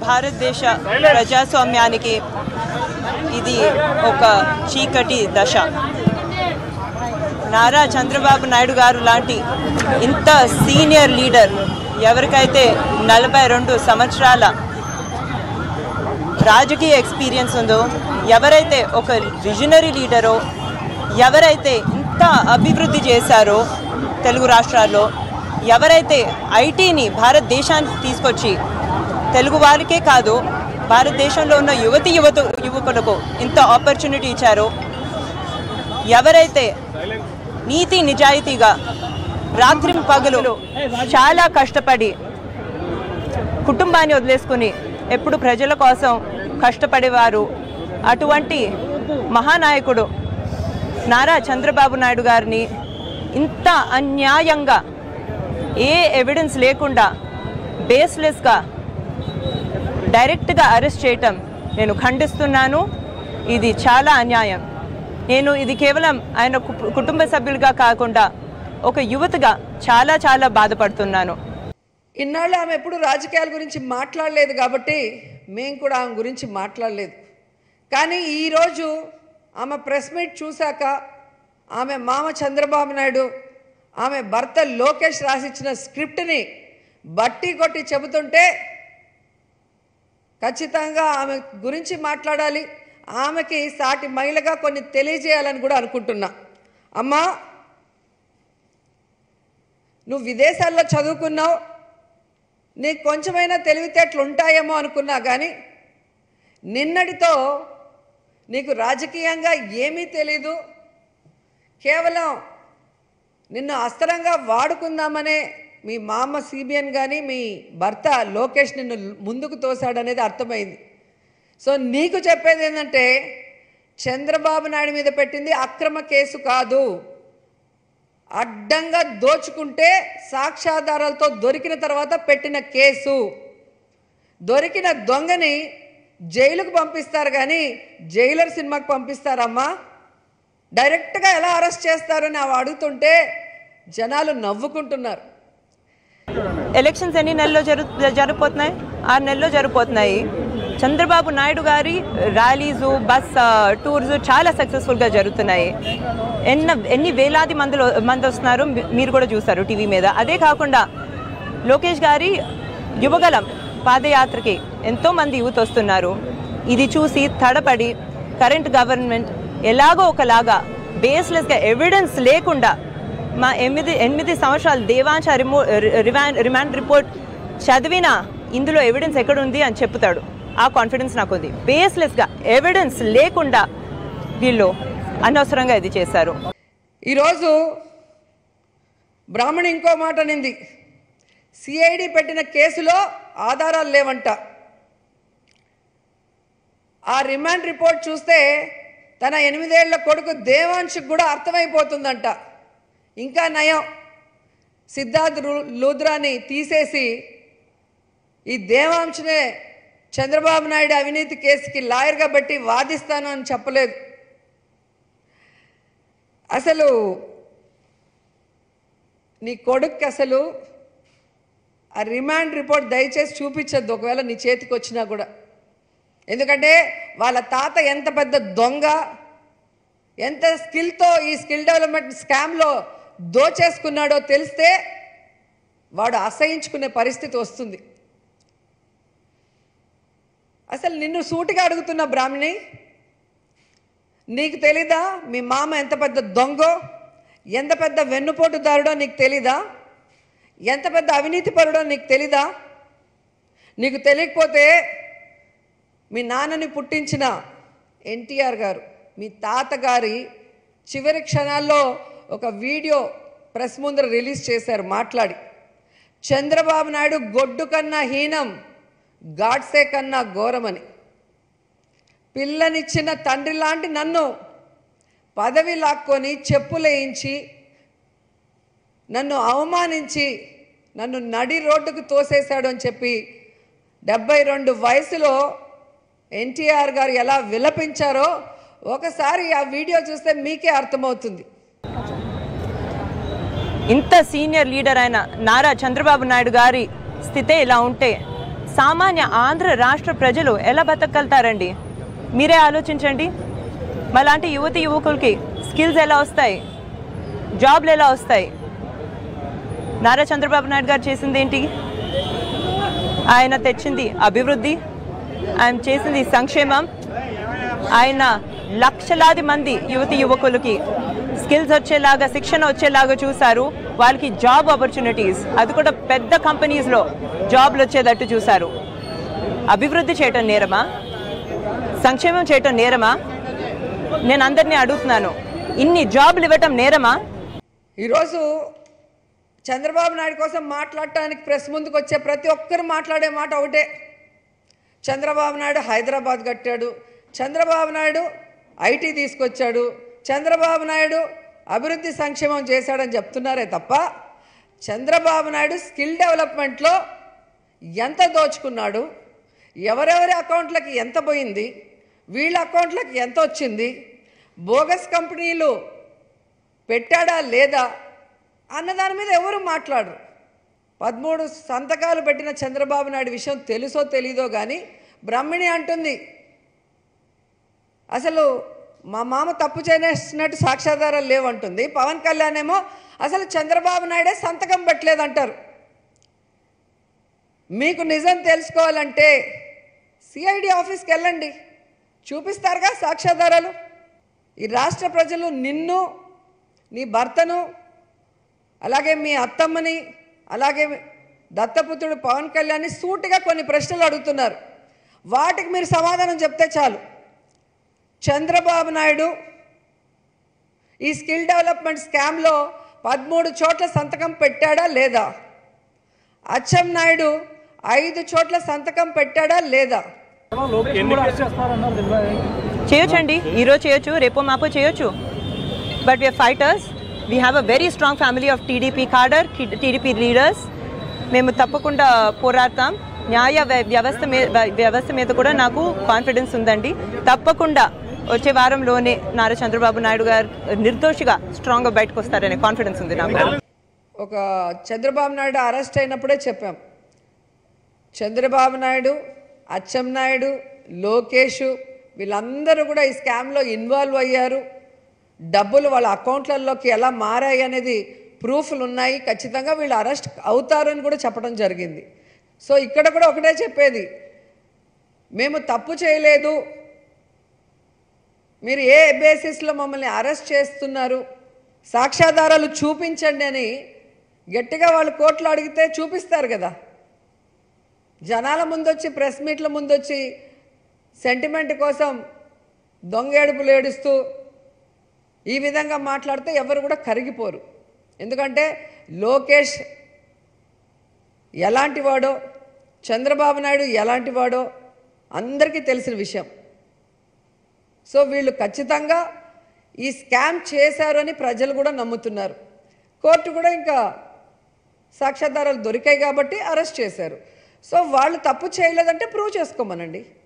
భారతదేశ ప్రజాస్వామ్యానికి ఇది ఒక చీకటి దశ నారా చంద్రబాబు నాయుడు గారు లాంటి ఇంత సీనియర్ లీడర్ ఎవరికైతే నలభై రెండు సంవత్సరాల రాజకీయ ఎక్స్పీరియన్స్ ఉందో ఎవరైతే ఒక విజనరీ లీడరో ఎవరైతే ఇంత అభివృద్ధి చేశారో తెలుగు రాష్ట్రాల్లో ఎవరైతే ఐటీని భారతదేశానికి తీసుకొచ్చి తెలుగు వారికే కాదు భారతదేశంలో ఉన్న యువతి యువత యువకులకు ఇంత ఆపర్చునిటీ ఇచ్చారో ఎవరైతే నీతి నిజాయితీగా రాత్రి పగలు చాలా కష్టపడి కుటుంబాన్ని వదిలేసుకుని ఎప్పుడు ప్రజల కోసం కష్టపడేవారు అటువంటి మహానాయకుడు నారా చంద్రబాబు నాయుడు గారిని ఇంత అన్యాయంగా ఏ ఎవిడెన్స్ లేకుండా బేస్లెస్గా డైరెక్ట్గా అరెస్ట్ చేయటం నేను ఖండిస్తున్నాను ఇది చాలా అన్యాయం నేను ఇది కేవలం ఆయన కు- కుటుంబ సభ్యులుగా కాకుండా ఒక యువతగా చాలా చాలా బాధపడుతున్నాను ఇన్నాళ్ళు ఆమె ఎప్పుడు రాజకీయాల గురించి మాట్లాడలేదు కాబట్టి మేము కూడా ఆమె గురించి మాట్లాడలేదు కానీ ఈరోజు ఆమె ప్రెస్ మీట్ చూశాక ఆమె మామ చంద్రబాబు నాయుడు ఆమె భర్త లోకేష్ రాసిచ్చిన స్క్రిప్ట్ని బట్టి కొట్టి చెబుతుంటే ఖచ్చితంగా ఆమె గురించి మాట్లాడాలి ఆమెకి సాటి మహిళగా కొన్ని తెలియజేయాలని కూడా అనుకుంటున్నా అమ్మా నువ్వు విదేశాల్లో చదువుకున్నావు నీకు కొంచెమైనా తెలివితేటలు ఉంటాయేమో అనుకున్నా కానీ నిన్నటితో నీకు రాజకీయంగా ఏమీ తెలీదు కేవలం నిన్ను అస్త్రంగా వాడుకుందామనే మీ మామ సిబిఎన్ కానీ మీ భర్త లోకేష్ నిన్ను ముందుకు తోశాడనేది అర్థమైంది సో నీకు చెప్పేది ఏంటంటే చంద్రబాబు నాయుడు మీద పెట్టింది అక్రమ కేసు కాదు అడ్డంగా దోచుకుంటే సాక్ష్యాధారాలతో దొరికిన తర్వాత పెట్టిన కేసు దొరికిన దొంగని జైలుకు పంపిస్తారు కానీ జైలర్ సినిమాకి పంపిస్తారమ్మా డైరెక్ట్గా ఎలా అరెస్ట్ చేస్తారని అవి అడుగుతుంటే జనాలు నవ్వుకుంటున్నారు ఎలక్షన్స్ ఎన్ని నెలల్లో జరు జరిగిపోతున్నాయి ఆరు నెలల్లో జరిగిపోతున్నాయి చంద్రబాబు నాయుడు గారి ర్యాలీస్ బస్ ఆ, టూర్స్ చాలా సక్సెస్ఫుల్గా జరుగుతున్నాయి ఎన్న ఎన్ని వేలాది మందిలో మంది వస్తున్నారు మీ- మీరు కూడా చూస్తారు టీవీ మీద అదే కాకుండా లోకేష్ గారి యువగలం పాదయాత్రకి ఎంతో మంది యూత్ వస్తున్నారు ఇది చూసి తడపడి కరెంట్ గవర్నమెంట్ ఎలాగో ఒకలాగా బేస్లెస్గా ఎవిడెన్స్ లేకుండా మా ఎనిమిది ఎనిమిది సంవత్సరాలు దేవాంశ రిమో రిమాండ్ రిమాండ్ రిపోర్ట్ చదివినా ఇందులో ఎవిడెన్స్ ఎక్కడుంది అని చెప్తాడు ఆ కాన్ఫిడెన్స్ నాకు ఉంది బేస్లెస్గా ఎవిడెన్స్ లేకుండా వీళ్ళు అనవసరంగా ఇది చేశారు ఈరోజు బ్రాహ్మణి ఇంకో మాట అనింది సిఐడి పెట్టిన కేసులో ఆధారాలు లేవంట ఆ రిమాండ్ రిపోర్ట్ చూస్తే తన ఎనిమిదేళ్ల కొడుకు దేవాంశుకు కూడా అర్థమైపోతుందంట ఇంకా నయం సిద్ధార్థ్ రు- లూద్రాని తీసేసి ఈ దేవాంశనే చంద్రబాబు నాయుడు అవినీతి కేసుకి లాయర్గా పెట్టి వాదిస్తాను అని చెప్పలేదు అసలు నీ కొడుక్కి అసలు ఆ రిమాండ్ రిపోర్ట్ దయచేసి చూపించద్దు ఒకవేళ నీ చేతికి వచ్చినా కూడా ఎందుకంటే వాళ్ళ తాత ఎంత పెద్ద దొంగ ఎంత స్కిల్తో ఈ స్కిల్ డెవలప్మెంట్ స్కామ్లో దోచేసుకున్నాడో తెలిస్తే వాడు అసహించుకునే పరిస్థితి వస్తుంది అసలు నిన్ను సూటిగా అడుగుతున్న బ్రాహ్మణి నీకు తెలీదా మీ మామ ఎంత పెద్ద దొంగో ఎంత పెద్ద వెన్నుపోటుదారుడో నీకు తెలీదా ఎంత పెద్ద అవినీతి పరుడో నీకు తెలీదా నీకు తెలియకపోతే మీ నాన్నని పుట్టించిన ఎన్టీఆర్ గారు మీ తాతగారి చివరి క్షణాల్లో ఒక వీడియో ప్రెస్ ముందర రిలీజ్ చేశారు మాట్లాడి చంద్రబాబు నాయుడు గొడ్డు కన్నా హీనం గాడ్సే కన్నా ఘోరమని పిల్లనిచ్చిన తండ్రి లాంటి నన్ను పదవి లాక్కొని చెప్పులేయించి నన్ను అవమానించి నన్ను నడి రోడ్డుకు తోసేశాడు అని చెప్పి డెబ్బై రెండు వయసులో ఎన్టీఆర్ గారు ఎలా విలపించారో ఒకసారి ఆ వీడియో చూస్తే మీకే అర్థమవుతుంది ఇంత సీనియర్ లీడర్ అయిన నారా చంద్రబాబు నాయుడు గారి స్థితే ఇలా ఉంటే సామాన్య ఆంధ్ర రాష్ట్ర ప్రజలు ఎలా బతకగలుగుతారండి మీరే ఆలోచించండి మలాంటి యువతి యువకులకి స్కిల్స్ ఎలా వస్తాయి జాబ్లు ఎలా వస్తాయి నారా చంద్రబాబు నాయుడు గారు చేసింది ఏంటి ఆయన తెచ్చింది అభివృద్ధి ఆయన చేసింది సంక్షేమం ఆయన లక్షలాది మంది యువతి యువకులకి స్కిల్స్ వచ్చేలాగా శిక్షణ వచ్చేలాగా చూశారు వాళ్ళకి జాబ్ ఆపర్చునిటీస్ అది కూడా పెద్ద కంపెనీస్లో జాబ్లు వచ్చేటట్టు చూశారు అభివృద్ధి చేయటం నేరమా సంక్షేమం చేయటం నేరమా నేను అందరినీ అడుగుతున్నాను ఇన్ని జాబ్లు ఇవ్వటం నేరమా ఈరోజు చంద్రబాబు నాయుడు కోసం మాట్లాడటానికి ప్రెస్ ముందుకు వచ్చే ప్రతి ఒక్కరు మాట్లాడే మాట ఒకటే చంద్రబాబు నాయుడు హైదరాబాద్ కట్టాడు చంద్రబాబు నాయుడు ఐటీ తీసుకొచ్చాడు చంద్రబాబు నాయుడు అభివృద్ధి సంక్షేమం చేశాడని చెప్తున్నారే తప్ప చంద్రబాబు నాయుడు స్కిల్ డెవలప్మెంట్లో ఎంత దోచుకున్నాడు ఎవరెవరి అకౌంట్లకి ఎంత పోయింది వీళ్ళ అకౌంట్లకి ఎంత వచ్చింది బోగస్ కంపెనీలు పెట్టాడా లేదా అన్న దాని మీద ఎవరు మాట్లాడరు పదమూడు సంతకాలు పెట్టిన చంద్రబాబు నాయుడు విషయం తెలుసో తెలీదో కానీ బ్రహ్మిణి అంటుంది అసలు మా మామ తప్పు చేసినట్టు సాక్ష్యాధారాలు లేవంటుంది పవన్ కళ్యాణ్ ఏమో అసలు చంద్రబాబు నాయుడే సంతకం పెట్టలేదంటారు మీకు నిజం తెలుసుకోవాలంటే సిఐడి ఆఫీస్కి వెళ్ళండి చూపిస్తారుగా సాక్ష్యాధారాలు ఈ రాష్ట్ర ప్రజలు నిన్ను నీ భర్తను అలాగే మీ అత్తమ్మని అలాగే దత్తపుత్రుడు పవన్ కళ్యాణ్ని సూటిగా కొన్ని ప్రశ్నలు అడుగుతున్నారు వాటికి మీరు సమాధానం చెప్తే చాలు చంద్రబాబు నాయుడు ఈ స్కిల్ డెవలప్మెంట్ స్కామ్లో పదమూడు చోట్ల సంతకం పెట్టాడా లేదా అచ్చెం నాయుడు ఐదు చోట్ల సంతకం పెట్టాడా లేదా లోకేష్ కూడా అరెస్ట్ చేస్తారన్నారు తెలియదు చేయొచ్చండి ఈరోజు చేయొచ్చు రేపో మాపో చేయొచ్చు but we are fighters we have a very strong family of TDP cadre TDP leaders మేము తప్పకుండా పోరాడతాం న్యాయ వ్య- వ్యవస్థ మీద వ్యవస్థ మీద కూడా నాకు కాన్ఫిడెన్స్ ఉందండి తప్పకుండా వచ్చే వారంలోనే నారా చంద్రబాబు నాయుడు గారు నిర్దోషిగా స్ట్రాంగ్గా బయటకు వస్తారనే కాన్ఫిడెన్స్ ఉంది నాకు ఒక చంద్రబాబు నాయుడు అరెస్ట్ అయినప్పుడే చెప్పాం చంద్రబాబు నాయుడు అచ్చెం నాయుడు లోకేష్ వీళ్ళందరూ కూడా ఈ స్కామ్లో ఇన్వాల్వ్ అయ్యారు డబ్బులు వాళ్ళ అకౌంట్లలోకి ఎలా మారాయి అనేది ప్రూఫ్లు ఉన్నాయి ఖచ్చితంగా వీళ్ళు అరెస్ట్ అవుతారు అని కూడా చెప్పడం జరిగింది సో ఇక్కడ కూడా ఒకటే చెప్పేది మేము తప్పు చేయలేదు మీరు ఏ బేసిస్లో మమ్మల్ని అరెస్ట్ చేస్తున్నారు సాక్ష్యాధారాలు చూపించండి అని గట్టిగా వాళ్ళు కోర్టులో అడిగితే చూపిస్తారు కదా జనాల ముందొచ్చి ప్రెస్ మీట్ల ముందొచ్చి సెంటిమెంట్ కోసం దొంగ ఏడుపులు ఏడుస్తూ ఈ విధంగా మాట్లాడితే ఎవరు కూడా కరిగిపోరు ఎందుకంటే లోకేష్ ఎలాంటి వాడో చంద్రబాబు నాయుడు ఎలాంటి వాడో అందరికీ తెలిసిన విషయం సో వీళ్ళు ఖచ్చితంగా ఈ స్కామ్ చేశారు అని ప్రజలు కూడా నమ్ముతున్నారు కోర్టు కూడా ఇంకా సాక్ష్యాధారాలు దొరికాయి కాబట్టి అరెస్ట్ చేశారు సో వాళ్ళు తప్పు చేయలేదంటే ప్రూవ్ చేసుకోమనండి